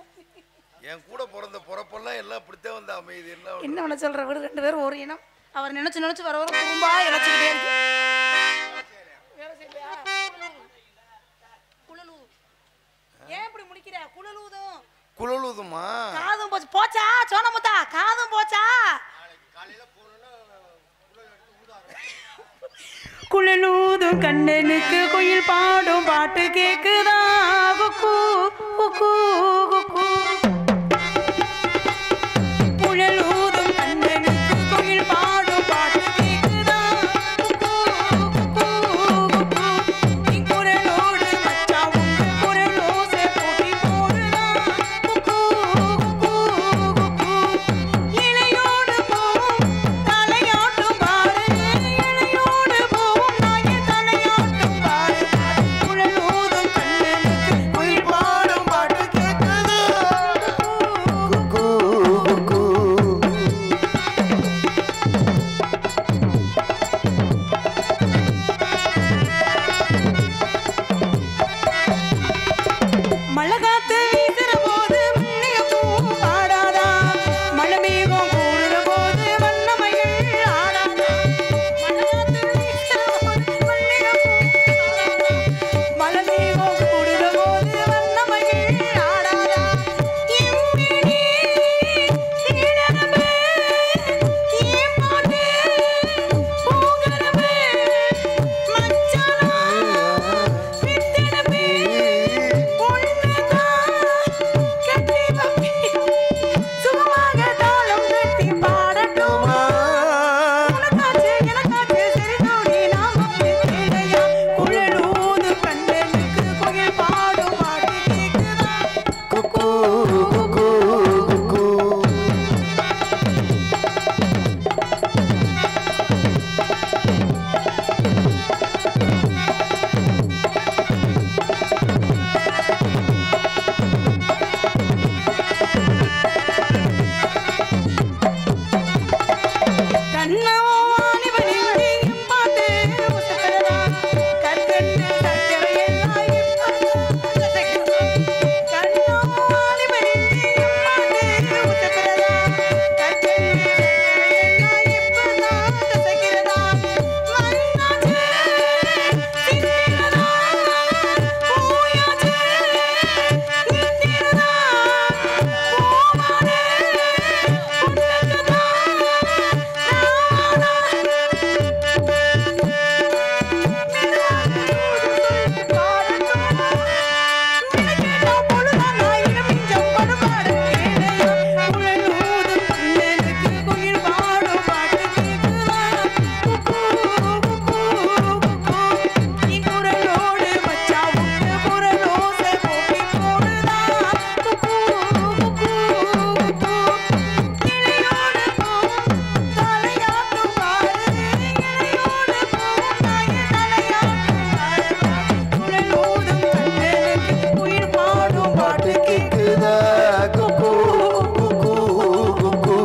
என் கூட பிறந்த பிறப்பெல்லாம் எல்லாம் இப்படித்தான் வந்து அமையுது என்ன ஒண்ணு? என்ன பண்ண சொல்ற விடு ரெண்டு பேரும் ஒரு இனம் அவர் நினைச்சு நினைச்சு வர வர குறும்பா இழைச்சிக்கிட்டே இருக்கு வேலை செய்யலையா? குழலூது. ஏன் இப்படி முடிக்கிற குழலூதும் குழலுதுமா காதும் போச்சு போச்சா சோனமுத்தா காதும் போச்சா குழலூதும் கண்ணனுக்கு குயில் பாடும் பாட்டு கேக்குதா குக்கு குக்கு குக்கு குழலூதும் கண்ணனுக்கு குயில் பாடும் பாட்டு கேக்குதா குக்கு குக்கு குக்கு நீ குரலோடு மச்சா உங்க குரலோசை போட்டி போடுதா குக்கு குக்கு குக்கு இளையோடு போவும் தலையாட்டும் பாரு இளையோடு போவும் நாய தலையாட்டும் பாரு குழலூதும் கண்ணனுக்கு குயில் பாடும் பாட்டு கேக்குதா குக்கு, குக்கு. மழை காத்து வீசுற போது மல்லிகை பூ பாடாதா மழை மேகம் கூடுற போது வண்ணமயில் ஆடாதா மழை காத்து வீசுற போது மல்லிகை பூ பாடாதா மழை மேகம் கூடுற போது வண்ணமயில் ஆடாதா எம்மினி சீடனமே ஏன் பாட்டு பூங்கரமே மச்சானா வித்தனமே சுகமாக தாளம் கட்டி பாடட்டுமா உனக்காச்சு எனக்காச்சு சரி ஜோடி நாம் இல்லையா குழலூது கண்ணனுக்கு குயில் பாடும் பாட்டு கேக்குதா குக்கு, குக்கு, குக்கு. கண்ணவாணி வழிந்து எம்பாட்டு உசக்கரதா கற்கண்டு சக்கரையெல்லாம் எம்பாட்டு கண்ணவாணி வழிந்து எம்பாட்டு உசக்கரதா கற்கண்டு சக்கரையெல்லாம் எம்பாட்டு சக்கரதா மன்னாச்சே சித்திரதா பூயாச்சே நித்திரதா பூமானே உன்னததா பாட்டு கேக்குதா குக்கு, குக்கு, குக்கு.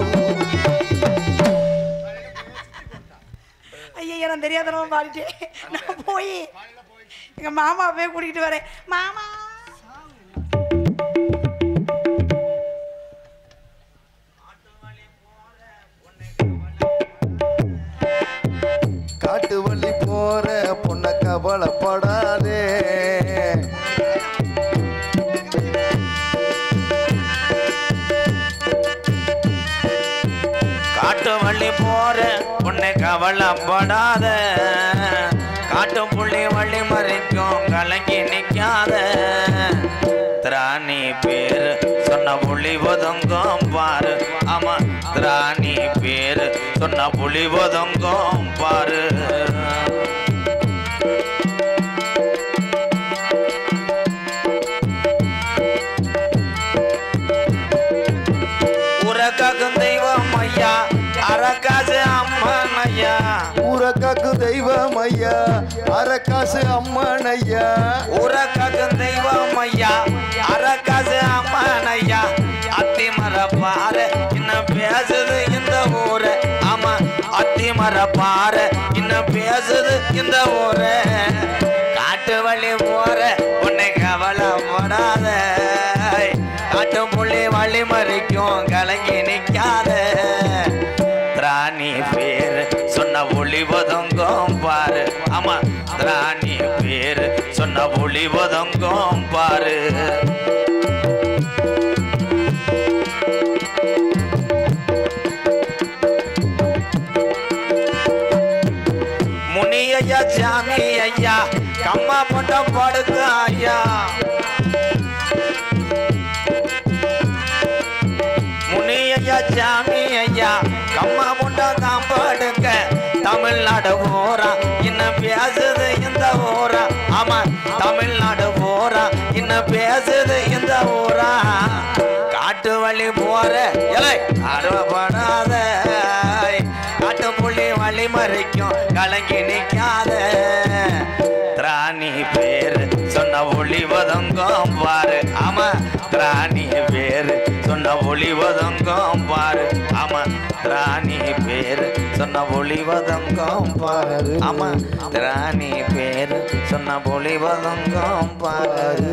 ஐயா நான் தெரியாதனமா பாடிட்டேன் நான் போய் எங்க மாமா போய் கூட்டிகிட்டு வரேன் மாமா காட்டு வழி போற பொண்ண கவலைப்படாதே காட்டு வள்ளி போற உன்னை கவலைப்படாத காட்டு புள்ளி வள்ளி மறைக்கும் கலங்கி நிக்காத திராணி பேரு சொன்ன புள்ளி ஒதுங்கும் பாரு ஆமா திராணி பேரு சொன்ன புள்ளி ஒதுங்கும் பாரு உறக்காக்கும் தெய்வம் ஐயா அரக்காசு அம்மன் ஐயா ஊரக்காக்கு தெய்வம் ஐயா அரக்காசு அம்மன் ஐயா உறக்காக்கும் தெய்வம் ஐயா அரக்காசு அம்மன் ஐயா அத்தி மரப்பாரு இன்னும் பேசுது இந்த ஊரு ஆமா அத்தி மரப்பாரு இன்னும் பேசுது இந்த ஊரு காட்டு வழி போற உன்னை கவலைப்படாத காட்டு புள்ளி வழி மறிக்கும் கலங்கி நிக்காத திராணி பேரு சொன்ன ஒளி ஒதுங்கும் பாரு ஆமா திராணி பேரு சொன்ன ஒளி ஒதுங்கும் பாரு முனி ஐயா சாமி ஐயா கம்மா பொண்டம் படுக்க ஐயா முனி ஐயா சாமி ஐயா கம்மா பொண்டம் தான் படுக்க தமிழ்நாடு போறா இன்னும் பேசுது இந்த ஊரா ஆமா தமிழ்நாடு போறா இன்னும் பேசுது இந்த ஊரா காட்டு வழி போற இலை அருவப்படாத காட்டு புள்ளி வழி மறைக்கும் கலங்கி நிக்காத திராணி பேரு சொன்ன ஒளி வதங்கும் பாரு ஆமா திராணி பேரு சொன்ன ஒளி வதங்கும் பாரு ஆமா திராணி பேரு சொன்ன ஒளி வதங்கும் பாரு ஆமா திராணி பேரு சொன்ன ஒளி வதங்கும் பாரு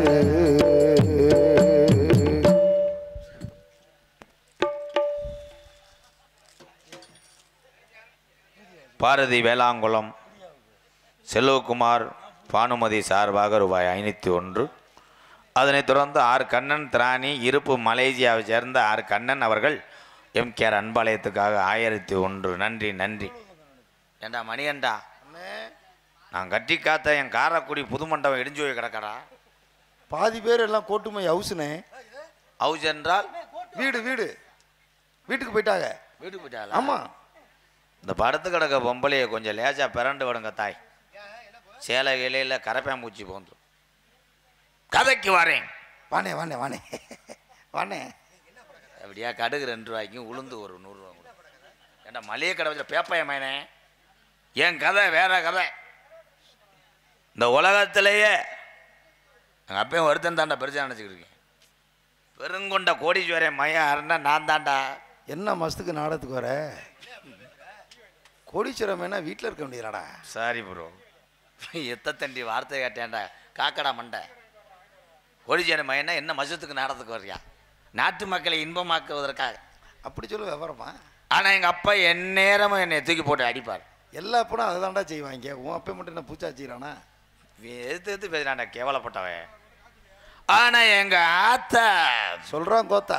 பாரதி வேளாங்குளம் செல்வகுமார் பானுமதி சார்பாக ரூபாய் ஐநூற்றி ஒன்று அதனைத் தொடர்ந்து ஆர் கண்ணன் திராணி இருப்பு மலேசியாவை சேர்ந்த ஆர் கண்ணன் அவர்கள் எம்கேஆர் அன்பாலயத்துக்காக ஆயிரத்தி ஒன்று நன்றி நன்றி ஏண்டா மணியண்டா நான் கட்டி காத்த என் காரக்குடி புது மண்டபம் இடிஞ்சு போய் கிடக்கடா பாதி பேர் எல்லாம் கோட்டுமை ஹவுஸ்னே ஹவுஸ் என்றால் வீடு வீடு வீட்டுக்கு போயிட்டாங்க வீடு போயிட்டாளா ஆமா இந்த படுத்து கிடக்க பொம்பளையை கொஞ்சம் லேசா பிறண்டு விடுங்க தாய் சேலை இலையில கரப்பாம்பூச்சி போந்துடும் கதைக்கு வரேன் வானே வானே வானே வானே அப்படியா கடுகு ரெண்டு ரூபாய்க்கும் உளுந்து ஒரு நூறுரூவா ஏண்டா மளிகை கடை வச்ச பேப்பைய மேனே என் கதை வேற கதை இந்த உலகத்திலேயே எங்கள் அப்பையும் ஒருத்தன் தாண்டா பெருசாக நினச்சிக்கிட்டு இருக்கேன் பெருங்கொண்ட கோடீஸ்வரன் மையம் அருண்டா நான் தாண்டா என்ன மாசத்துக்கு நாடகத்துக்கு வர கோடீஸ்வரம் என்ன வீட்டில் இருக்க முடியலடா சாரி ப்ரோ எத்த தண்டி வார்த்தை கேட்டேன்டா காக்கடா மண்டை கோடீஸ்வரன் மையம்னா என்ன மசத்துக்கு நாடகத்துக்கு வர்றியா நாட்டு மக்களை இன்பமாக்குவதற்காக அப்படி சொல்ல விவரமா ஆனால் எங்கள் அப்பா எந்நேரமும் என்னை தூக்கி போட்டு அடிப்பார் எல்லா அப்பனும் அதை தான்டா செய்வாங்க உன் அப்பா மட்டும் என்ன பூச்சா செய்கிறானா எதிர்த்து எதிர்த்து பேசுறான்டா கேவலப்பட்டவன் ஆனா எங்க ஆத்தா சொல்கிறான் கோத்தா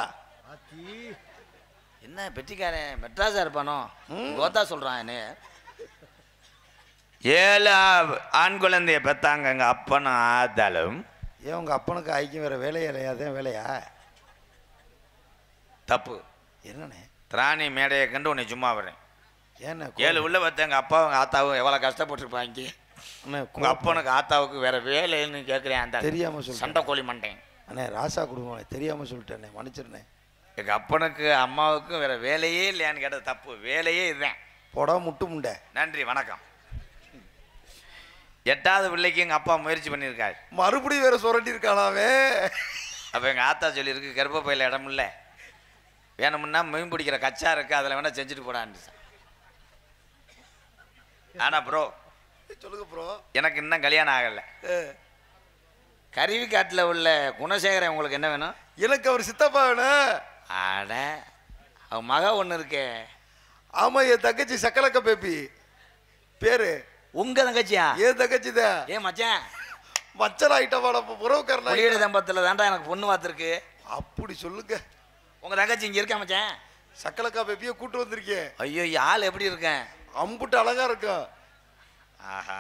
என்ன பெட்டிக்காரன் மெட்ராஸா இருப்பானோ கோத்தா சொல்றான் என்ன ஏழு ஆ- ஆண் குழந்தைய பெத்தாங்க எங்க அப்பனும் ஆத்தாலும் ஏன் உங்கள் அப்பனுக்கு ஐக்கியம் வேறு வேலையா இல்லையா வேலையா தப்பு என்னண்ணே திராணி மேடையை கண்டு உன்னை சும்மா வரேன் ஏண்ணே ஏழு உள்ள பார்த்து எங்க அப்பாவும் எங்க ஆத்தாவும் எவ்வளவு கஷ்டப்பட்டிருப்பாங்க அண்ணே உங்க அப்பனுக்கு ஆத்தாவுக்கு வேற வேலைன்னு கேட்குறேன் அந்த தெரியாம சொல்றேன். சண்டை கோழி மண்டேன் அண்ணே ராசா குடும்பம் தெரியாமல் சொல்லிட்டேண்ணே மன்னிச்சிருண்ணே எங்க அப்பனுக்கு அம்மாவுக்கும் வேற வேலையே இல்லையான்னு கேட்டது தப்பு வேலையே இதுதான் போடா முட்டு முண்டை நன்றி வணக்கம் எட்டாவது பிள்ளைக்கு எங்கள் அப்பா முயற்சி பண்ணியிருக்காரு மறுபடியும் வேற சுரண்டி இருக்கானாவே அப்போ எங்கள் ஆத்தா சொல்லியிருக்கு கர்ப்பப்பையில் இடம் இல்லை வேணும்னா மீன் பிடிக்கிற கச்சா இருக்கு அதில் வேணால் செஞ்சுட்டு போடான்னு ஆனால் ப்ரோ சொல்லுங்க ப்ரோ எனக்கு இன்னும் கல்யாணம் ஆகலை கருவிக்காட்டில் உள்ள குணசேகரன் உங்களுக்கு என்ன வேணும் எனக்கு அவர் சித்தப்பா வேணும் ஆட அவன் மக ஒன்று இருக்கே ஆமா என் தங்கச்சி சக்கலக்க பேப்பி பேரு உங்க தங்கச்சியா ஏன் தங்கச்சி தான் ஏன் மச்சான் மச்சர் ஆயிட்டவாட உறவுக்காரனா மொழியீடு தம்பத்தில் தாண்டா எனக்கு பொண்ணு பார்த்துருக்கு அப்படி சொல்லுங்க உங்கள் தங்கச்சி இங்கே இருக்கா மச்சான் சக்கலக்கா பேப்பியை கூட்டு வந்திருக்கேன் ஐயோ ஆள் எப்படி இருக்கேன் அம்புட்டு அழகா இருக்கும் ஆஹா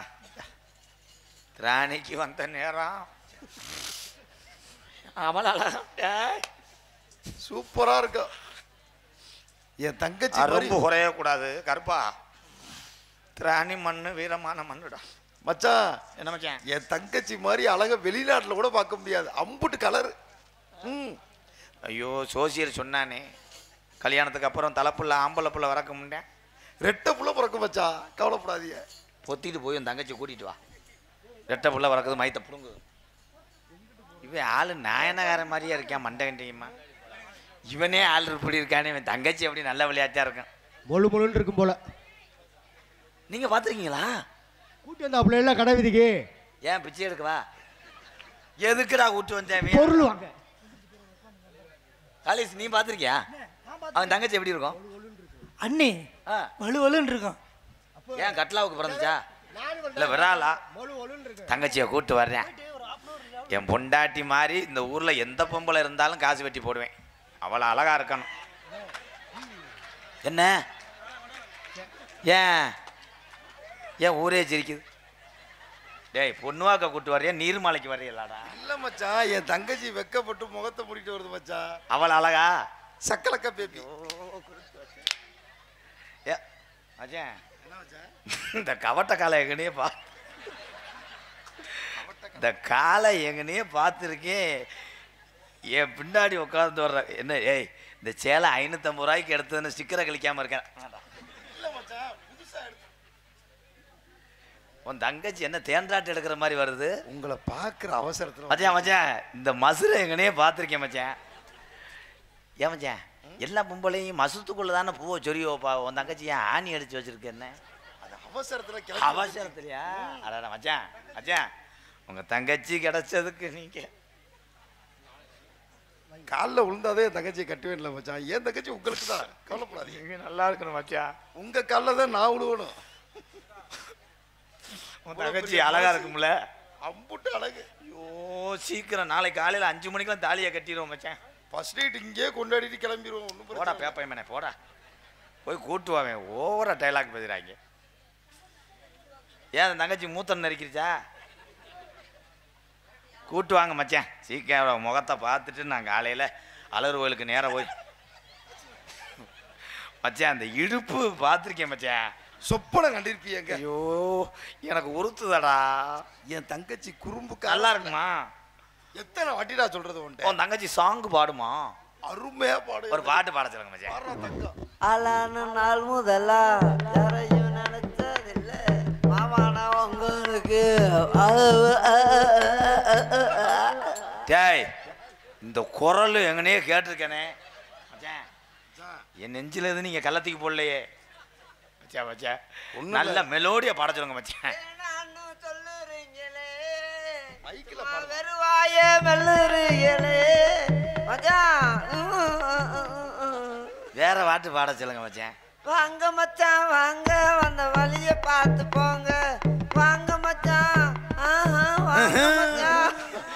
ராணிக்கு வந்த நேரம் அவள் அழகா டேய். சூப்பரா இருக்கும் என் தங்கச்சி மாதிரி அரும்பு குறையக்கூடாது கருப்பா திராணி மண்ணு வீரமான மண்ணுடா மச்சான் என்ன மச்சான் என் தங்கச்சி மாதிரி அழகா வெளிநாட்டுல கூட பார்க்க முடியாது அம்புட்டு கலர் ம் ஐயோ சோசியல் சொன்னானே கல்யாணத்துக்கு அப்புறம் தலைப்புள்ள ஆம்பளை புள்ள வறக்க முடியேன் ரெட்டை புள்ள பிறக்கும் மச்சான் கவலைப்படாதீங்க பொத்திட்டு போய் உன் தங்கச்சி கூட்டிட்டு வா ரெட்டை புள்ள வறக்குது மைத்த புடுங்கு இவன் ஆளு நாயனகாரன் மாதிரியா இருக்கான் மண்டை கண்டியம்மா இவனே ஆள் இப்படி இருக்கானே இவன் தங்கச்சி அப்படி நல்ல விளையாட்டா இருக்கான் மொழு மொழுன்னு இருக்கும் போல நீங்க பாத்துருக்கீங்களா கூட்டி வந்த அப்படி எல்லாம் கடை விதிக்கு ஏன் பிச்சை எடுக்கவா எதுக்குடா கூட்டு வந்தேன் இவன்? பொருள் வாங்க ஆலிஸ் நீ பார்த்துருக்கியா அவன் தங்கச்சி எப்படி இருக்கும் அண்ணி ஆ வலு வலுன்னு இருக்கும் ஏன் கட்லாவுக்கு பிறந்துச்சா இல்லை விராலா மொழு ஒழுன்னு இருக்கு தங்கச்சியை கூட்டு வர்றேன் என் பொண்டாட்டி மாதிரி இந்த ஊர்ல எந்த பொம்பளை இருந்தாலும் காசு வெட்டி போடுவேன் அவளை அழகா இருக்கணும் என்ன ஏன் ஏன் ஊரே சிரிக்குது டேய் பொண்ணுவாக்க கூட்டு வர்றியா நீர்மலைக்கு வர்றியலாடா இல்ல மச்சான் என் தங்கச்சி வெக்கப்பட்டு முகத்தை மூடிட்டு வருது மச்சான் அவள் அழகா சக்கலக்க பேபி ஏ மச்சான் இந்த கவட்ட காலை எங்கனையே பா இந்த காலை எங்கனையே பார்த்துருக்கேன் என் பின்னாடி உட்கார்ந்து வர்ற என்ன ஏய் இந்த சேலை ஐநூற்றம்பது ரூபாய்க்கு எடுத்ததுன்னு ஸ்டிக்கரை கழிக்காம இருக்கேன் இல்ல மச்சான் புதுசா எடுத்து உன் தங்கச்சி என்ன தேன்றாட்டு எடுக்கிற மாதிரி வருது உங்களை பாக்குற அவசரத்துல மச்சான் மச்சான் இந்த மசுரை எங்கனையே பார்த்துருக்கேன் மச்சான் ஏன் மச்சான் எல்லா பொம்பளையும் மசத்துக்குள்ள தானே பூவை சொரியவோப்பா உன் தங்கச்சி ஏன் ஆணி அடிச்சு வச்சிருக்கு என்ன அது அவசரத்துல கிளம்பி அவசரத்துலையா அடடா மச்சான் மச்சான் உங்க தங்கச்சி கிடைச்சதுக்கு நீங்க காலில் விழுந்தாதே என் தங்கச்சியை கட்டுவேன் இல்லை மச்சான் என் தங்கச்சி உங்களுக்கு தான் கவலைப்படாதீங்க நீங்க நல்லா இருக்கணும் மச்சான் உங்க காலில் தான் நான் விழுவணும் உன் தங்கச்சி அழகா இருக்கும்ல அம்புட்டு அழகு ஐயோ சீக்கிரம் நாளைக்கு காலையில அஞ்சு மணிக்கெல்லாம் தாலியை கட்டிடுவோம் மச்சான் ஃபர்ஸ்ட் நைட் இங்கே கொண்டாடிட்டு கிளம்பிடுவோம் ஒன்றும் போடா பேப்பையமனே போடா போய் கூட்டு வாவேன் ஓவரா டைலாக் பேசுறாங்க ஏன் அந்த தங்கச்சி மூத்தம் நெருக்கிருச்சா கூட்டு வாங்க மச்சான் சீக்கிரம் அவ முகத்தை பார்த்துட்டு நான் காலையில் அலர் கோயிலுக்கு நேராக போய் மச்சான் அந்த இடுப்பு பார்த்துருக்கேன் மச்சான் சொப்பனை கண்டிருப்பீங்க ஐயோ எனக்கு உறுத்துதடா என் தங்கச்சி குறும்பு நல்லா இருக்குமா எத்தனை வாட்டிடா சொல்றது உன்ட்ட உன் தங்கச்சி சாங் பாடுமா அருமையா பாடு ஒரு பாட்டு பாட சொல்லுங்க மச்சான் பாடுறா தங்கம். ஆளான நாள் முதலா யாரையும் நினைச்சதில்ல மாமானா உங்களுக்கு டேய் இந்த குரல் எங்கனையே கேட்டிருக்கேனே மச்சான் என் நெஞ்சில இருந்து நீங்க கள்ளத்துக்கு போடலையே மச்சான் மச்சான் ஒண்ணும் நல்ல மெலோடியா பாட சொல்லுங்க மச்சான் சொல்லுறீங்களே மைக்கில் பாடு வெறுவாய மெல்லுறீங்களே மச்சான் வேற பாட்டு பாட சொல்லுங்க மச்சான் வாங்க மச்சான் வாங்க வந்த வழிய பார்த்து போங்க வாங்க மச்சான் ஆஹா, வாங்க மச்சான்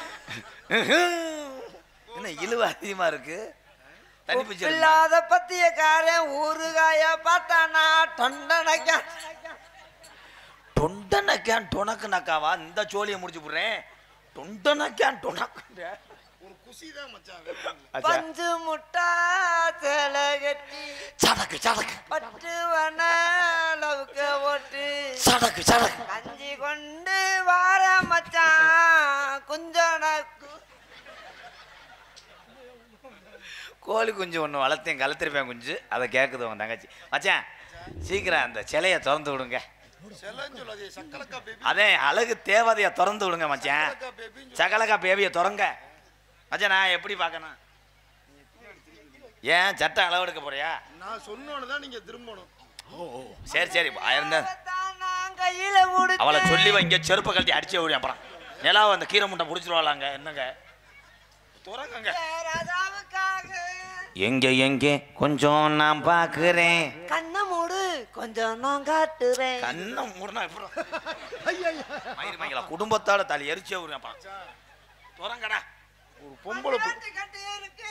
என்ன இழுவ அதிகமா இருக்கு தண்ணி பிடிச்சி இல்லாத பத்திய காரன் ஊறுகாய பார்த்தானா தொண்டனைக்கா தொண்டனக்கான் டொனக்கு நக்காவா இந்த சோழியை முடிச்சு போடுறேன் தொண்டனக்கான் டொனக்கு ஒரு குசி தான் மச்சான் வேற ஒண்ணும் இல்ல. பஞ்சு முட்டா சேலை கட்டி சடக்கு சடக்கு பட்டு வன லவுக்க ஓட்டு சடக்கு சடக்கு கஞ்சி கொண்டு வார மச்சான் குஞ்சனக்கு கோழி குஞ்சு ஒன்று வளர்த்தேன் கழுத்திருப்பேன் குஞ்சு அதை கேட்குது உன் தங்கச்சி மச்சான் சீக்கிரம் அந்த சிலையை திறந்து விடுங்க செல்லன்னு சொல்லாதே சக்கலக்கா பேபி அதே அழகு தேவதையை திறந்து விடுங்க மச்சான் சக்கலக்கா பேபின்னு சகலகா பேபியை திறங்க மச்சான் நான் எப்படி பார்க்கணும் ஏன் சட்டை அளவு எடுக்க போறியா நான் சொன்னோன்னு தான் நீங்க திரும்பணும் சரி சரி ஆயிருந்த தான் நான் கையில முடிச்சு அவளை சொல்லி வைங்க செருப்பை கழட்டி அடிச்சே விடு அப்புறம் நிலாவை அந்த கீரை முட்டை பிடிச்சிருவாளாங்க என்னங்க துறக்கங்க ராஜாவுக்காக எங்க எங்கே கொஞ்சம் நான் பார்க்குறேன் கண்ணை மூடு கொஞ்சம் நான் காட்டுறேன் கண்ணை மூடனா எப்படி மயிறு மயிலா குடும்பத்தோட தலை எரிச்சே விடுங்க அப்புறம் துறங்கடா ஒரு பொம்பளை பு- கட்டு இருக்கு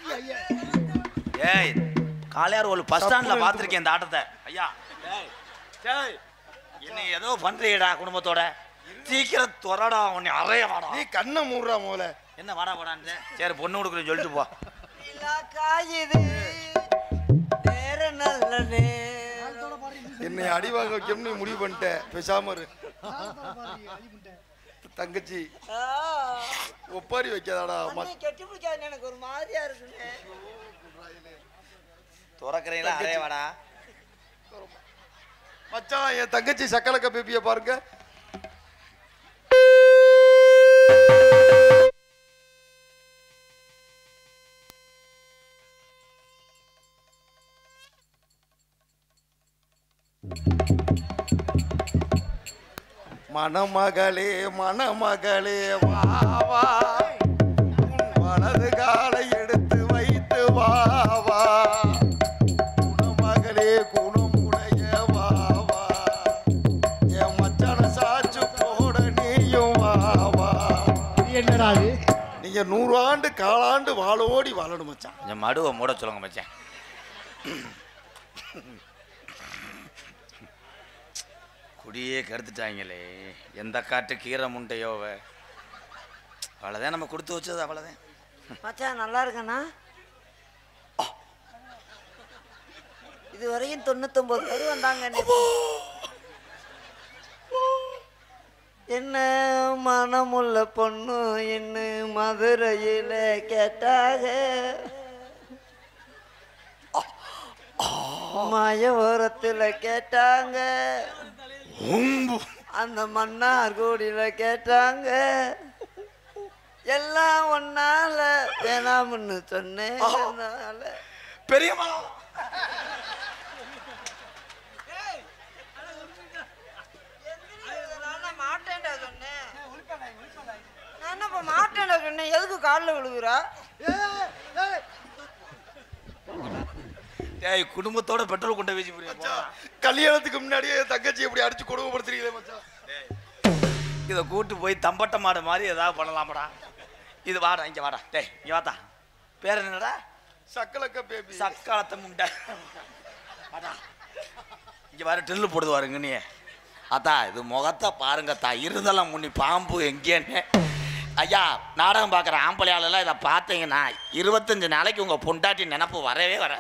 ஏய் காளையார் ஒரு பஸ் ஸ்டாண்ட்ல பார்த்துருக்கேன் இந்த ஆட்டத்தை ஐயா டேய், டேய், என்னை ஏதோ பண்றீடா குடும்பத்தோட சீக்கிரம் துறடா உன்னை அறைய வாடா நீ கண்ணை மூடுறா முதல்ல என்ன வாடா வாடான்னு சரி பொண்ணு கொடுக்குறேன்னு சொல்லிட்டு போ நிலா காயுது நேர நல்ல நேரம் என்னை அடி வாங்க வைக்கணும்னு நீ முடிவு பண்ணிட்ட பேசாம இரு தங்கச்சி ஆ, ஒப்பாரி வைக்காதாடா ம- அண்ணி கட்டி பிடிக்காது எனக்கு ஒரு மாதிரியா இருக்குங்க துறக்கிறீங்களா அறைய வாடா மச்சான் என் தங்கச்சி சக்கலக்கா பேபியை பாருங்க மணமகளே மணமகளே வா வா உன் வலது காலை எடுத்து வைத்து நீங்க நூறு ஆண்டு காலாண்டு வாழோடி வாழணும் மச்சான் கொஞ்சம் மடுவை மூட சொல்லுங்க மச்சான் குடியே கெடுத்துட்டாங்களே எந்த காட்டு கீரை முண்டையோவ அவ்வளோதான் நம்ம கொடுத்து வச்சது அவ்வளோதான் மச்சான் நல்லா இருக்கண்ணா இது வரையும் தொண்ணூத்தொன்பது பேர் வந்தாங்க நேத்து. என்ன மனமுள்ள பொண்ணு என்ன மதுரையில கேட்டாக மயபுரத்துல கேட்டாங்க அந்த மன்னார்குடியில கேட்டாங்க எல்லாம் ஒன்னால வேணாம்னு சொன்னேன் அதனால பெரியம்மா நான் மாட்டேன்டா சொன்னேன் நான் என்னப்பா மாட்டேன்டா சொன்னேன் எதுக்கு காலில் விழுகுறா ஏய் குடும்பத்தோட பெட்ரோல் கொண்டு வீசி புரியா கல்யாணத்துக்கு முன்னாடியே என் தங்கச்சி எப்படி அடிச்சு கொடுமைப்படுத்துறீங்களே மச்சான் இதை கூட்டு போய் தம்பட்ட மாடு மாதிரி ஏதாவது பண்ணலாமடா இது வாடா இங்க வாடா டேய் இங்க வாத்தா பேர் என்னடா சக்கலக்க பேபி சக்காலத்தை முண்டை வாடா இங்க வர டில்லு போடுது வாருங்க நீ அத்தா இது முகத்தை பாருங்கத்தா இருந்தெல்லாம் முன்னி பாம்பு எங்கேன்னு ஐயா நாடகம் பார்க்குற ஆம்பளையாளெல்லாம் இதை பார்த்தீங்கன்னா இருபத்தஞ்சு நாளைக்கு உங்கள் பொண்டாட்டி நினப்பு வரவே வர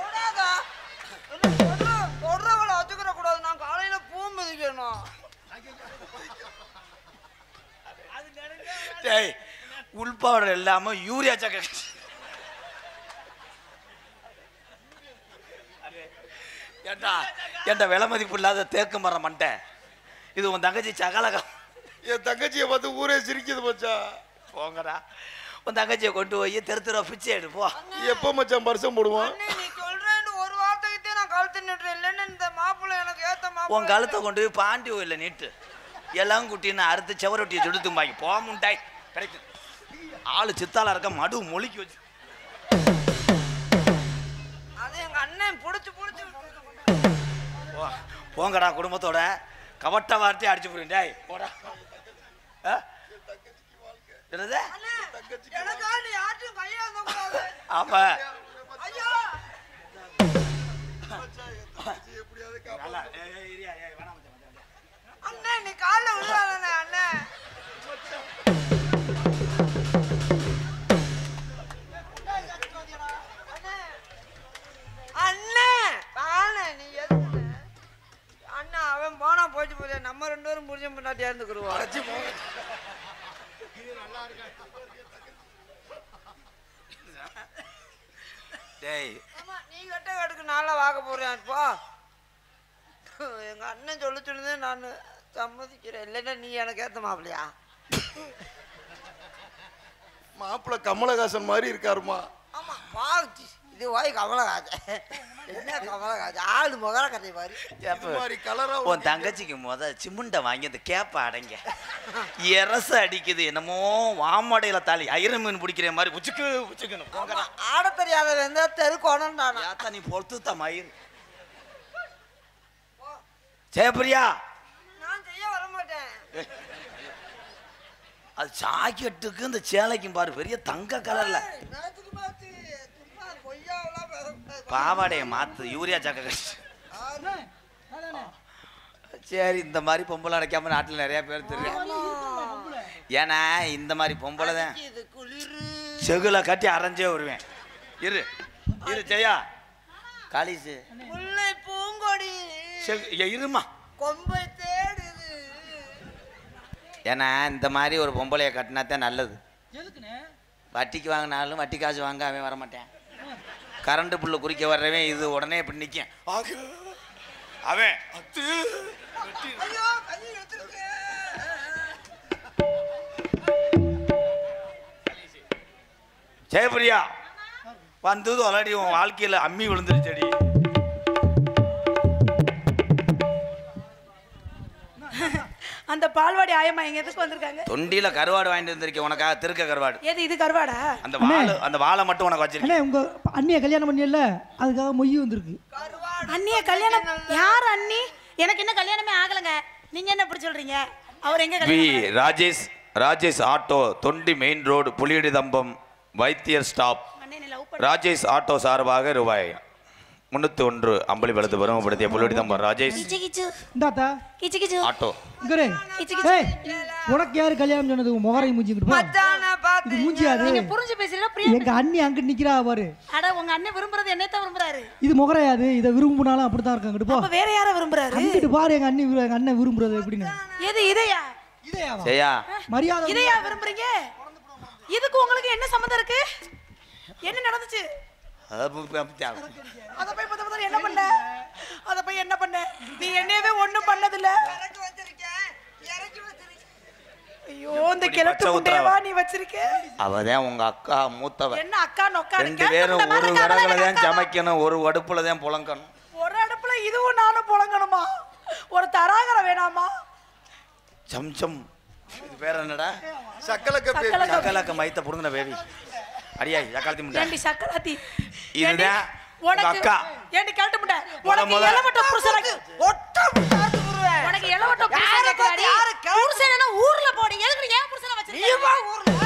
தொடரவளை வச்சுக்கிற கூடாது நான் காலையில பூ மிதிக்கணும் டேய் உள்பவர் இல்லாமல் யூரியா சக்க ஏண்டா ஏண்டா விலை மதிப்பு இல்லாத தேக்கு மரம் மண்டை இது உன் தங்கச்சி சகலகம் என் தங்கச்சியை பார்த்து ஊரே சிரிக்குது மச்சான் போங்கடா உன் தங்கச்சியை கொண்டு போய் தெரு தெருவா பிச்சை எடு போ எப்போ மச்சான் பரிசம் போடுவான் அண்ணே நீ சொல்றேன்னு ஒரு வார்த்தைக்கு நான் கழுத்து நிட்டுறேன் இல்லைன்னு இந்த மாப்பிள்ளை எனக்கு ஏத்த உன் மாப்பிள்ளை கழுத்தை கொண்டு போய் பாண்டி கோயிலில் நீட்டு எல்லாம் குட்டின்னு அறுத்து செவரொட்டியை சுடுத்தும்பாங்க போ முண்டாய் கிடைக்கும் ஆளு சித்தால இருக்க மடு மொழிக்கு வச்சு அது எங்க அண்ணன் புடிச்சு புடிச்சு போ போங்கடா குடும்பத்தோட கவட்ட வார்த்தையை அடிச்சு போடுங்க டேய் போடா ஆ? என்னது எனக்கா நீ யார்ட்டும் கையாந்த கூடாது ஆமா ஐயோ நல்லா ஏய், ஏய், இரியா, ஏய், வேணாம் மச்சான், மச்சான், மச்சான். அண்ணே நீ காலில் விழுவாதண்ணே அண்ணே அண்ணே வாண்ணே, நீ எதுக்குண்ணே? அண்ணா அவன் போனா போச்சு போதே நம்ம ரெண்டு பேரும் புரிஞ்ச முன்னாடி இருந்துக்குருவோம் டேய் ஆமா நீ கட்ட கட்டுக்கு நாளா வாக்க போறேன் இப்போ எங்க அண்ணன் சொல்லி சொல்லுதே நான் சம்மதிக்கிறேன் இல்லைன்னா நீ எனக்கு ஏத்த மாப்பிளையா மாப்பிள்ளை கமலஹாசன் மாதிரி இருக்காருமா ஆமா பாவுச்சு இது வாய் கமலகாஜ் என்ன கமலகாஜ் ஆளு முகர கதை மாதிரி இது மாதிரி கலரா உன் தங்கச்சிக்கு முத சிமுண்டை வாங்கி அந்த கேப்ப அடைங்க எரச அடிக்குது என்னமோ வாமடையில தாலி ஐரன் மீன் பிடிக்கிற மாதிரி உச்சுக்கு உச்சுக்கணும் போங்கடா ஆட தெரியாத வெந்தா தெரு கோணம் தானா யாத்தா நீ பொறுத்துத்த மயிர் ஜெயபிரியா நான் செய்ய வர மாட்டேன் அது ஜாக்கெட்டுக்கு இந்த சேலைக்கும் பாரு பெரிய தங்க கலர்ல நேரத்துக்கு மாத்து சும்மா பொய்யாவெல்லாம் பேசக்கூடாது. பாவாடைய மாத்து யூரியா ஜாக்க கட்டி சரி இந்த மாதிரி பொம்பளை அடைக்காம நாட்டில் நிறைய பேர் தெரியும் ஏன்னா இந்த மாதிரி பொம்பளை தான் இது குளிரு செகுல கட்டி அரைஞ்சே வருவேன் இரு இரு ஜெயா காளிசு முல்லை பூங்கொடி செகு ஏ, இருமா கொம்பை தேடுது ஏன்னா இந்த மாதிரி ஒரு பொம்பளைய கட்டினா தான் நல்லது வட்டிக்கு வாங்கினாலும் வட்டி காசு வாங்க அவன் வர மாட்டேன் கரண்ட் புல்லு குறிக்க வர்றவன் இது உடனே இப்படி நிற்கும் அவன் அத்து ஐயோ கை எடுத்துருக்கு ஜெயபிரியா வந்தது ஆல்ரெடி உன் வாழ்க்கையில் அம்மி விழுந்துருச்சடி அந்த பால்வாடி ஆயம்மா எங்க எதுக்கு வந்திருக்காங்க தொண்டியில கருவாடு வாங்கிட்டு வந்திருக்கேன் உனக்காக திருக்க கருவாடு எது இது கருவாடா அந்த வாழை அந்த வாழை மட்டும் உனக்கு வச்சிருக்கேன் அண்ணே உங்க அண்ணியை கல்யாணம் பண்ணியல்ல அதுக்காக மொய் வந்திருக்கு அண்ணிய கல்யாணம் யார் அண்ணி எனக்கு இன்னும் கல்யாணமே ஆகலைங்க நீங்க என்ன இப்படி சொல்றீங்க அவர் எங்க வி கல்யாணம் Rajesh Rajesh auto Thondi main road புலியடி தம்பம் வைத்தியர் ஸ்டாப் அண்ணே நீ லவ் பண்ண ராஜேஷ் ஆட்டோ சார்பாக ரூபாய் முன்னூத்தி ஒன்று அம்பளி பலத்து பெருமைப்படுத்திய புள்ளி தான் ராஜேஷ் கிச்சு கிச்சு இந்தாத்தா கிச்சு கிச்சு ஆட்டோ இங்கரே கிச்சு கிச்சு ஏய் உனக்கு யாரு கல்யாணம் சொன்னது உன் முகரை மூஞ்சிக்கிட்டு போ மச்சான இது பார்த்து மூஞ்சியாது நீங்க புரிஞ்சு பேசல பிரியா எங்க அண்ணி அங்க நிக்கிறா பாரு அட உங்க அண்ணன் விரும்புறது என்னைத்தான் விரும்புறாரு இது முகரையாது இதை விரும்பினாலும் அப்படித்தான் இருக்காங்கிட்டு போ அப்ப வேற யார விரும்புறாரு அங்கிட்டு பாரு எங்க அண்ணி விரு- எங்க அண்ணன் விரும்புறது எப்படின்னு எது இதையா இதையாவா சரியா மரியாதை இதையா விரும்புறீங்க இதுக்கு உங்களுக்கு என்ன சம்மந்தம் இருக்கு என்ன நடந்துச்சு அத போய் பத்த பத்த என்ன பண்ண அத போய் என்ன பண்ண நீ என்னையவே ஒண்ணும் பண்ணதில்ல இறக்கி வச்சிருக்கேன் இறக்கி வச்சிருக்கேன் ஐயோ இந்த கிழட்டு பச்சை முட்டையவா நீ வச்சிருக்க அவதான் உங்க அக்கா மூத்தவ என்ன அக்கா நொக்கா ரெண்டு பேரும் ஒரு விறகுல தான் சமைக்கணும் ஒரு அடுப்புல தான் புழங்கணும் ஒரு அடுப்புல இதுவும் நானும் புழங்கணுமா ஒரு தராகர வேணாமா சம்சம் இது பேர் என்னடா சக்கலக்க பேபி சக்கலக்க- சக்கலக்க மைத்த புடுங்கின பேபி அடியா சக்காலத்தி முட்டை ஏண்டி சக்கராத்தி இதுதான் ஏண்டி, உங்க உனக்கு அக்கா. ஏண்டி கேட்டு முட்டை முத உனக்கு முத. இளவட்ட புருஷனுக்கு ஒட்ட முட்டாத்து குருவேன் உனக்கு இளவட்ட புருஷன் யாரை கேக்குறாடி பார்த்து யாரை கேட்டு- புருஷன் என்ன ஊர்ல போடி எதுக்கு நீ ஏன் புருஷனை நீயுமா வச்சிருக்க ஊர்ல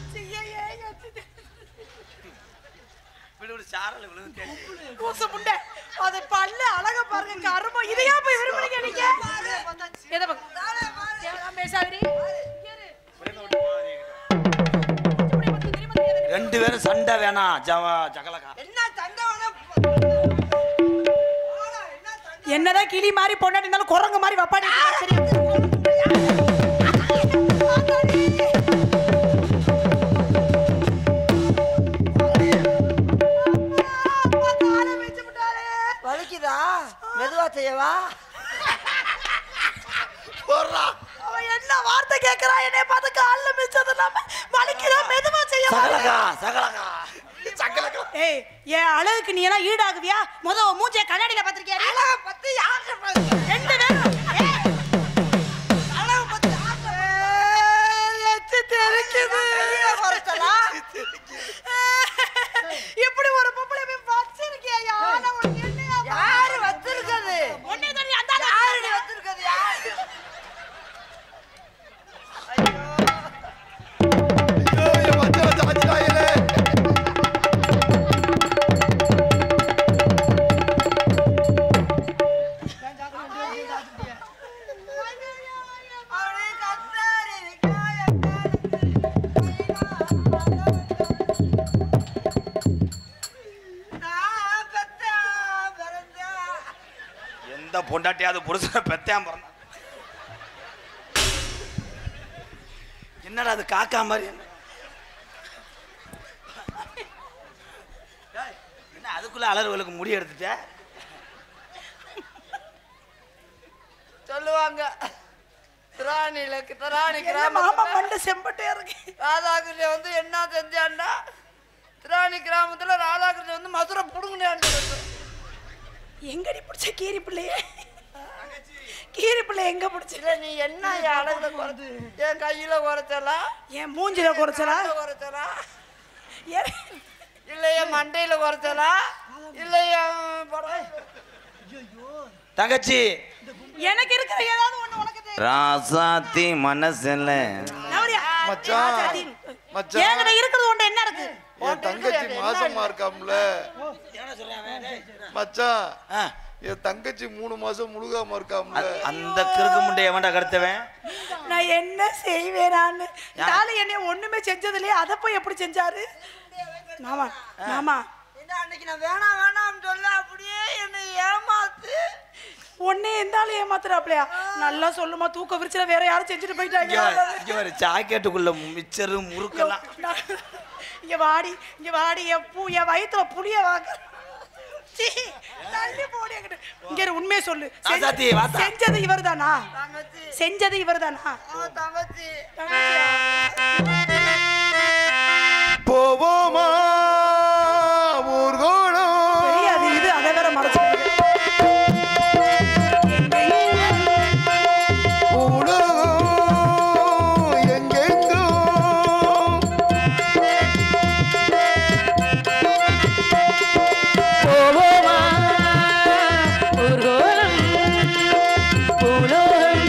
பூச முண்டை அது பல்ல அழகா பாருங்க கருமம் இதையா போய் விரும்புறீங்க நீங்க எதை பக்கம் தேவையில்லாம பேசாதடி இங்க இரு. இப்படி பத்தி தெரியுமா தெரியாதா? ரெண்டு பேரும் சண்டை வேணாம் ஜவ- சகலக்கா என்ன சண்டை வேணா என்னதான் கிளி மாதிரி பொண்டாட்டி இருந்தாலும் குரங்கு மாதிரி வப்பாடி தெரியும் வலிக்குதா மெதுவா செய்யவா போடுறா அவன் என்ன வார்த்தை கேக்குறா என்னைய பார்த்து கால்ல மிச்சது இல்லாம வலிக்குதா மெதுவா செய்ய சகலக்கா சகலக்கா சக்கலக்க ஏய் என் அழகுக்கு நீ எல்லாம் ஈடாகுவியா முத உன் மூஞ்சிய கண்ணாடியில பாத்திருக்கியா அழக பத்தி யாரு பாத்து ரெண்டு பேரும் ஏய், அழக பத்தி யாரு தெரிக்குது குறைச்சலா இப்படி ஒரு பொம்பளை போய் வச்சிருக்கியா யானை உனக்கு என்னையா யாரு வச்சிருக்கிறது ஒன்னே தண்ணி அந்த ஆளு யாரு வச்சிருக்கிறது யாரு ஐயோ என் மச்சான் சாச்சிட்டாயிலே அவனே கத்தாரி நான் பெத்தா பிறந்தா எந்த பொண்டாட்டியாவது புருஷனை பெத்தாம பிறந்தா என்னடா அது காக்கா மாதிரி என்ன டேய், என்ன அதுக்குள்ள அலறுவலுக்கு முடி எடுத்துட்ட சொல்லுவாங்க திராணில திராணி என்ன மாமா கிராமத்துல மண்டை செம்பட்டே இருக்கு ராதாகிருஷ்ணன் வந்து என்ன செஞ்சான்டா திராணி கிராமத்துல ராதாகிருஷ்ணன் வந்து மதுரை புடுங்கினான்னு எங்கடி பிடிச்ச கீரி பிள்ளைய கீரி பிள்ளை எங்க பிடிச்ச இல்ல நீ என்ன என் அழகுல குறைச்சு என் கையில குறைச்சலா என் மூஞ்சில குறைச்சலா குறைச்சலா ஏன் இல்ல என் மண்டையில குறைச்சலா இல்ல என் படம் தங்கச்சி எனக்கு இருக்கிற ஏதாவது ஒண்ணு உனக்கு தெரியும் ராசாத்தி மனசுல நவரியா? மச்சான். ராசாத்தி. மச்சான். என்கிட்ட இருக்கிறது ஒண்ணு என்ன இருக்கு என் தங்கச்சி மாசமா இருக்காம்ல மச்சான் ஆ, என் தங்கச்சி மூணு மாசம் முழுகாம இருக்காம்ல அ- அந்த கிறுக்கு முண்டை எவன்டா கடத்தவன் நான் என்ன செய்வேனான்னு நாளை என்னைய ஒண்ணுமே செஞ்சது இல்லையா அதை போய் எப்படி செஞ்சாரு மாமா மாமா என்ன அன்னைக்கு நான் வேணாம் வேணாம்னு சொல்ல அப்படியே என்னை ஏமாத்து ஒன்னே இருந்தாலும் ஏமாத்துறாப்லையா நல்லா சொல்லுமா தூக்க விரிச்சல வேற யாரும் செஞ்சுட்டு இங்க போயிட்டாங்க வா- இங்க வர ஜாக்கெட்டுக்குள்ள மிச்சரு முறுக்கெல்லாம் நான் இங்க வாடி இங்க வாடி என் பூ என் வயித்துல புளிய வாங்க சீ, தள்ளி போடி என்கிட்ட. இங்க இரு, உண்மையை சொல்லு செஞ்ச- ராசாத்தி, வாத்தா. செஞ்சது இவர்தானா தங்கச்சி செஞ்சது இவர்தானா அவன் தங்கச்சி போவோமா ஊர்கோணம் தெரியாது இது அதை வேற மறைச்சு உலகம் எங்கெங்கோ போவோமா ஊர்கோலம் பூலோகம்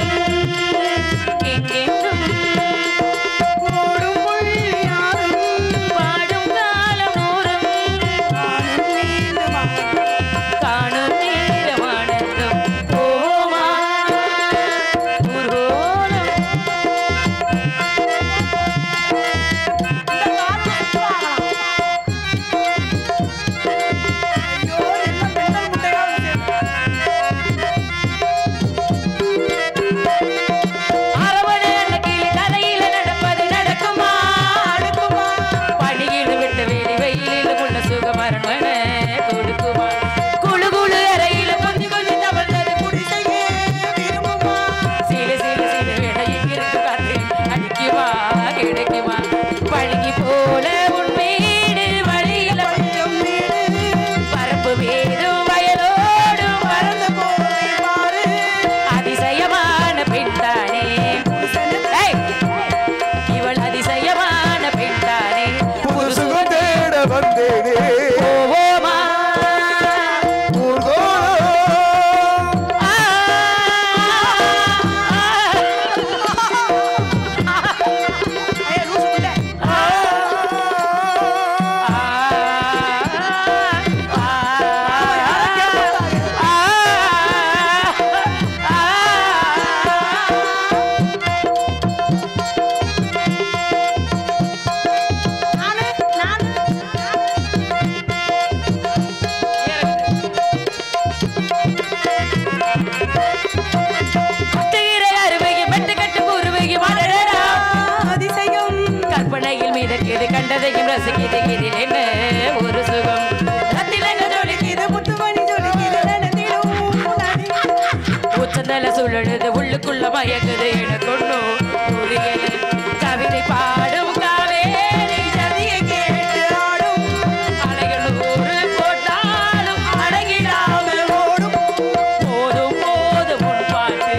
எங்கெங்கும் ஓடும் மொழியாரும் பாடும் வந்தேனே போவோமா ஊர்கோலம் ஐயா, லூசு புள்ள. நானு, நானு, முட்டுகிற அருமைக்கு மெட்டுக்கட்டு உருவகி மலரடா அதிசயம் கற்பனையில் மிதக்கிது கண்டதையும் ரசிக்கிது இதில் என்ன ஒரு சுகம் ரத்திலங்க ஜொலிக்குது முத்துமணி ஜொலிக்குது நடந்திடும் நதி. உச்சந்தல சுழலுது உள்ளுக்குள்ள மயங்குது எனக்கு ஒண்ணும் புரியல கவிதை பாடும் காவேரி ஜதியை கேட்டு ஆடும் அலைகள் ஊரு போட்டாலும் அடங்கிடாமல் ஓடும் போதும் போதும் உன் பாட்டு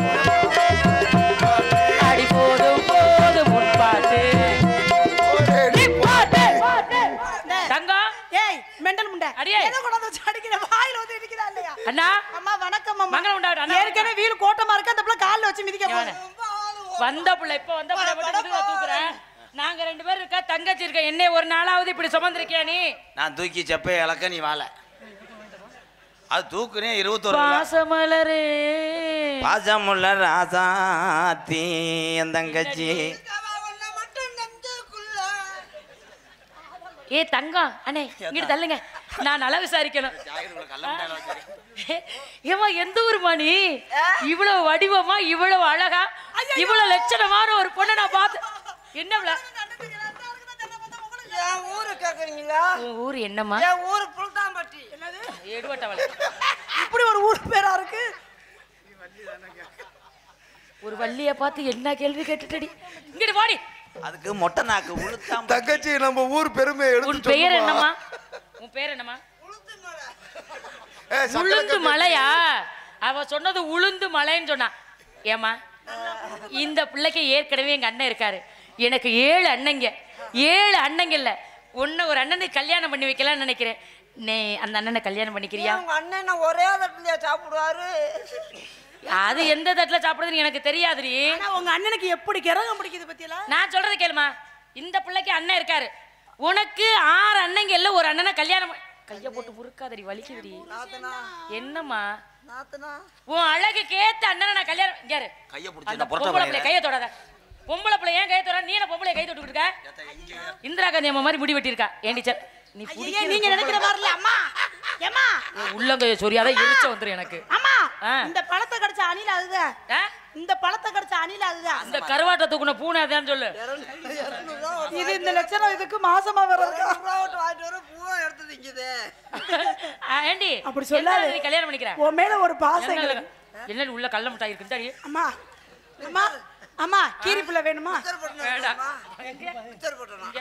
அடி போதும் போதும் உன் பாட்டு நிப்பாட்டு. தங்கம் ஏய் மெண்டல் முண்டை அடியே. எதை கொண்டாந்து வச்சு அடிக்கிற வாயில வந்து இடிக்கிறா இல்லையா அண்ணா அம்மா வணக்கம் அம்மா மங்களம் உண்டாகட்டும், அண்ணா. ஏற்கனவே வீல் கோட்டமா இருக்கு அந்த பிள்ளை கால்ல வச்சு மிதிக்க எவனே? போகுது வந்த புள்ள இப்ப வந்த புள்ள மட்டும் முதுகுல தூக்குறேன் நாங்க ரெண்டு பேரும் இருக்கா தங்கச்சி இருக்க என்னை ஒரு நாளாவது இப்படி சுமந்திருக்கியா நீ நான் தூக்கி செப்பையை இழக்க நீ வாழ அது தூக்குனே இருபத்தொரு கிலோ. பாசமலரே பாசமுள்ள ராசாத்தி என் தங்கச்சி ஏ தங்கம் அண்ணே இங்கிட்டு தள்ளுங்க நான் நல்லா விசாரிக்கணும் ஏமா எந்த ஊருமா நீ இவ்வளவு வடிவமா இவ்வளவு அழகா இவ்வளவு லட்சணமான ஒரு பொண்ணை நான் பார்த்து என்ன விழா என் ஊரு கேக்குறீங்களா உன் ஊர் என்னம்மா என் ஊரு புல்தாம்பட்டி எடுவட்டவளை இப்படி ஒரு ஊர் பேரா இருக்கு ஒரு வள்ளிய பார்த்து என்ன கேள்வி கேட்டுட்டடி இங்கிட்டு வாடி அதுக்கு மொட்டை நாக்கு உளுத்தாம் தங்கச்சி நம்ம ஊர் பெருமையை உன் எடுத்து பெயர் சொல்லுமா. என்னம்மா உன் பேர் என்னம்மா ஏய், சக்கரை உளுந்து கட்டி- மலையா அவ சொன்னது உளுந்து மலைன்னு சொன்னா ஏமா இந்த பிள்ளைக்கு ஏற்கனவே எங்க அண்ணன் இருக்காரு எனக்கு ஏழு அண்ணங்க ஏழு அண்ணங்க இல்ல ஒன்னு ஒரு அண்ணனுக்கு கல்யாணம் பண்ணி வைக்கலாம்னு நினைக்கிறேன் நீ அந்த அண்ணனை கல்யாணம் பண்ணிக்கிறியா உங்க அண்ணன் ஒரே தட்டுலயா சாப்பிடுவாரு அது எந்த தட்டுல சாப்பிடுறதுன்னு எனக்கு தெரியாதுடி ஆனா உங்க அண்ணனுக்கு எப்படி கிரகம் பிடிக்குது பத்தியெல்லாம் நான் சொல்றது கேளுமா இந்த பிள்ளைக்கு அண்ணன் இருக்காரு உனக்கு ஆறு அண்ணங்க இல்ல ஒரு அண்ணனை கல்யாணம் பண்ணி- கைய போட்டு முறுக்காதடி வலிக்குதுடி நாத்தனா என்னம்மா நாத்தனா உன் அழகுக்கு ஏத்த அண்ணனை நான் கல்யாணம் இங்க இரு. கையை பிடிச்சி அந்த என்ன பொறுத்த பொம்பளை பிள்ளை கையை தொடாத பொம்பளை பிள்ளை ஏன் கையை தொட நீ என்ன பொம்பளை கை தொட்டு இருக்க இந்திரா காந்தி அம்மா மாதிரி முடி வெட்டியிருக்கா ஏண்டி சார் நீ ஐயே நீங்க நினைக்கிற மாதிரி இல்ல அம்மா ஏம்மா உள்ளங்கைய சொரியாத எரிச்ச வந்துரும் எனக்கு அம்மா ஆ. இந்த பழத்தை கடிச்ச அணில் அதுதான் ஆ? இந்த பழத்தை கடிச்ச அணில் அதுதான் இந்த கருவாட்டை தூக்குன பூனை அதான் சொல்லு இது இந்த லட்சணம் இதுக்கு மாசமா வர இருக்கா வாங்கிட்டு வர பூவா எடுத்து திங்குது ஆ, ஏண்டி அப்படி சொல்லாத. என்ன நீ கல்யாணம் பண்ணிக்கிற உன் மேல ஒரு பாசம் என்ன எங்களுக்கு. என்ன உள்ள கள்ள முட்டாய் இருக்கு சரி அம்மா அம்மா அம்மா கீரி பிள்ளை வேணுமா வேண்டாம் பிக்சர் போட்டோம்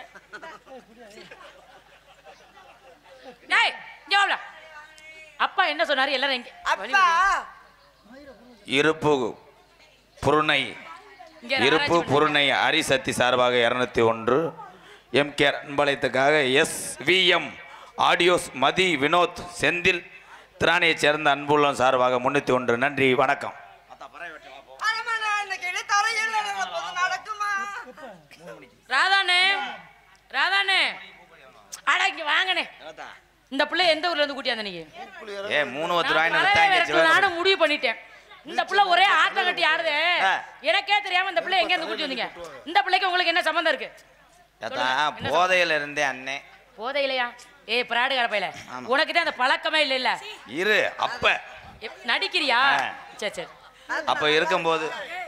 டேய் இங்க வாடா அப்பா என்ன சொன்னாரு எல்லாரும் இங்க அப்பா இருப்பு புருணை இங்க இருப்பு புருணை அரிசக்தி சார்பாக இருநூத்தி ஒன்று எம் கே அன்பழைத்துக்காக S VM audios Mathi Vinoth Senthil திராணியைச் சேர்ந்த அன்புள்ளம் சார்பாக முன்னூற்றி ஒன்று நன்றி வணக்கம் அரமா நான் இன்னைக்கு தரையில் நடப்பது நடக்குமா ராதானே ராதானே அட இங்க வாங்கனே இந்த பிள்ளை எந்த ஊர்ல இருந்து கூட்டியாந்த நீங்க ஏ மூணு ஒத்து நான் ரூபாய்னு பறவை தேங்காய் விரட்டல சிவகங்கை. நானும் முடிவு பண்ணிட்டேன் இந்த பிள்ளை ஒரே ஆட்டம் கட்டி ஆடுது ஆ. எனக்கே தெரியாம இந்த பிள்ளை எங்க இருந்து கூட்டி வந்தீங்க இந்த பிள்ளைக்கு உங்களுக்கு என்ன சம்பந்தம் இருக்கு ஏத்தா, போதையில இருந்தே அண்ணே போதை இல்லையா ஏய் பிராடு பையில உனக்கு தான் அந்த பழக்கமே இல்ல இல்ல இரு அப்ப எப்- நடிக்கிறியா ஆ. சரி சரி அப்ப இருக்கும்போது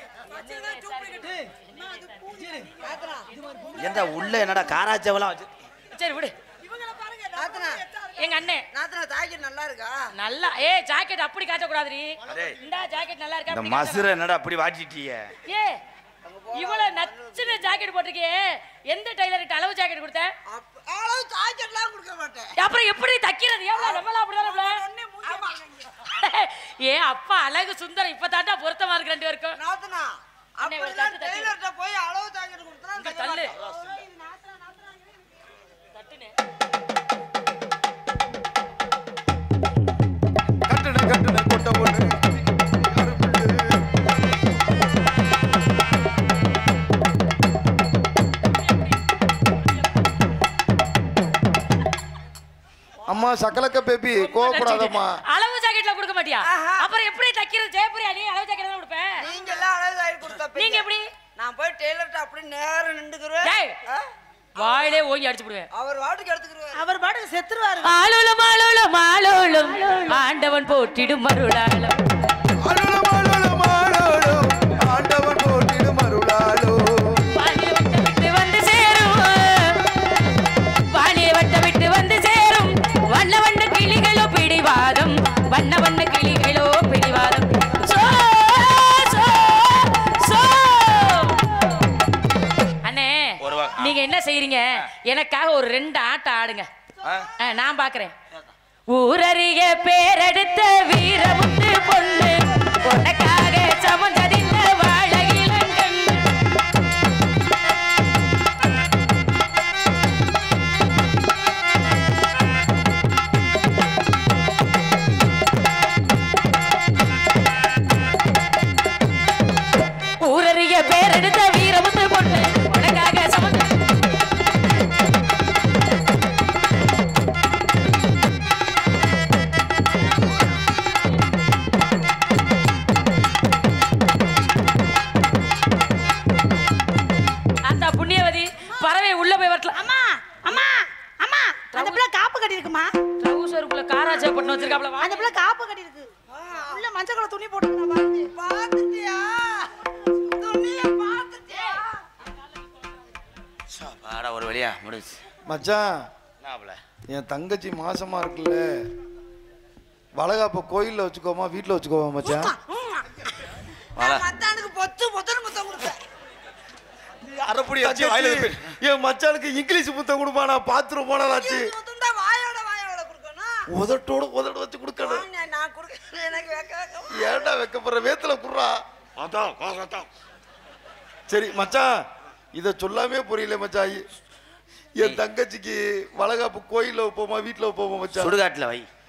எந்த உள்ள என்னடா காராச்சவெல்லாம் வச்சு சரி விடு நாத்தனா எங்க அண்ணன் நாத்தனா ஜாக்கெட் நல்லா இருக்கா நல்லா ஏ ஜாக்கெட் அப்படி காட்ட கூடாதுடி அடேய். இந்த ஜாக்கெட் நல்லா இருக்கா இந்த அப்படி காட்ட மசுரை என்னடா அப்படி வாட்டிட்டிய ஏ இவ்வளவு நச்சுன ஜாக்கெட் போட்டிருக்கியே எந்த டைலர்கிட்ட அளவு ஜாக்கெட் கொடுத்த அப்ப- அளவு ஜாக்கெட்லாம் கொடுக்க மாட்டேன் அப்புறம் எப்படி தைக்கிறது எவ்வளவு நம்மளா அப்படிதான் ஏ அப்பா அழகு சுந்தரம் இப்ப தாண்டா பொருத்தமா இருக்கு ரெண்டு பேருக்கும் நாத்தனா அண்ணே, ஒரு அப்படிதான் தட்டு தட்டி. டெய்லர்கிட்ட போய் அளவு ஜாக்கெட் கொடுத்தா இங்க தள்ளு தட்டு கட்டுன கட்டுன கொட்ட பொண்ணு அம்மா சக்கலக்க பேபி கோவப்படாதம்மா அளவு ஜாக்கெட்ல கொடுக்க மாட்டியா அப்புறம் எப்படி தைக்கிறது ஜெயபிரியா நீ அளவு ஜாக்கெட் தான் கொடுப்பேன் நீங்க எல்லாம் அழகு ஆகி கொடுத்த நீங்க எப்படி நான் போய் டெய்லர்ட்ட அப்படி நேரம் நின்றுக்குருவேன் டேய். வாயிலே ஓங்கி அடிச்சு போடுவேன் அவர் வாட்டுக்கு எடுத்துக்குருவாரு அவர் பாட்டுக்கு செத்துருவாரு ஆளோலம் ஆளோலம் ஆளோலம் ஆண்டவன் போற்றிடும் மருளாளம் அருளும் அருளும் அருளும் ஆண்டவன் போட்டிடும் அருளாலோ வாணியை வட்ட விட்டு வந்து சேரும் வாணியை வட்ட விட்டு வந்து சேரும் வண்ண வண்ண கிளிகளோ பிடிவாதம் வண்ண வண்ண கிளிகளோ பிடிவாதம் சோ, சோ, சோ. அண்ணே ஒரு வா- நீங்க என்ன செய்றீங்க எனக்காக ஒரு ரெண்டு ஆட்டம் ஆடுங்க ஆ? ஆ, நான் பாக்குறேன் ஊரறிய பேரெடுத்த வீரமுத்து பொண்ணு உனக்காக சமந்ததிந்த வாழ இளங்கண் ஊரறிய பேரெடுத்த வீரமுத்து பொண்ணு உனக்காக சமந்த அந்த புண்ணியவதி பறவை உள்ள போய் வரலாம் அம்மா அம்மா அம்மா அந்த பிள்ளை காப்பு கட்டி இருக்குமா ட்ரௌசருக்குள்ள காராஜா பட்டு வச்சிருக்காப்ல வா அந்த பிள்ளை காப்பு கட்டி இருக்கு உள்ள மஞ்சள் கலர் துணி போட்டு பாருங்க பாத்துட்டியா துணிய பாத்துட்டியா சா, பாடா ஒரு வழியா முடிச்சு மச்சான் என்னாப்ல என் தங்கச்சி மாசமா இருக்குல்ல வளகாப்ப கோயில்ல வச்சுக்கோமா வீட்ல வச்சுக்கோமா மச்சான் நான் மத்தானுக்கு பொத்து பொத்துன்னு முத்தம் கொடுத்தேன் அரைப்படி தங்கச்சி, என் மச்சானுக்கு இங்கிலீஷ் புத்தகம் கொடுப்பா நான் பாத்ரூம் போனாலாச்சு முத்தம் தான் வாயோட வாயோட கொடுக்கணும் உதட்டோட உதட வச்சு கொடுக்கணும் வாங்க, நான் கொடுக்க எனக்கு வைக்க வைக்க ஏன்டா வைக்கப்படுற வேத்துல குடுறா சரி மச்சான் இத சொல்லாமே புரியல மச்சான் என் தங்கச்சிக்கு வளகாப்பு கோயில்ல வைப்போமா வீட்ல வைப்போமா மச்சான் சுடுகாட்டுல வை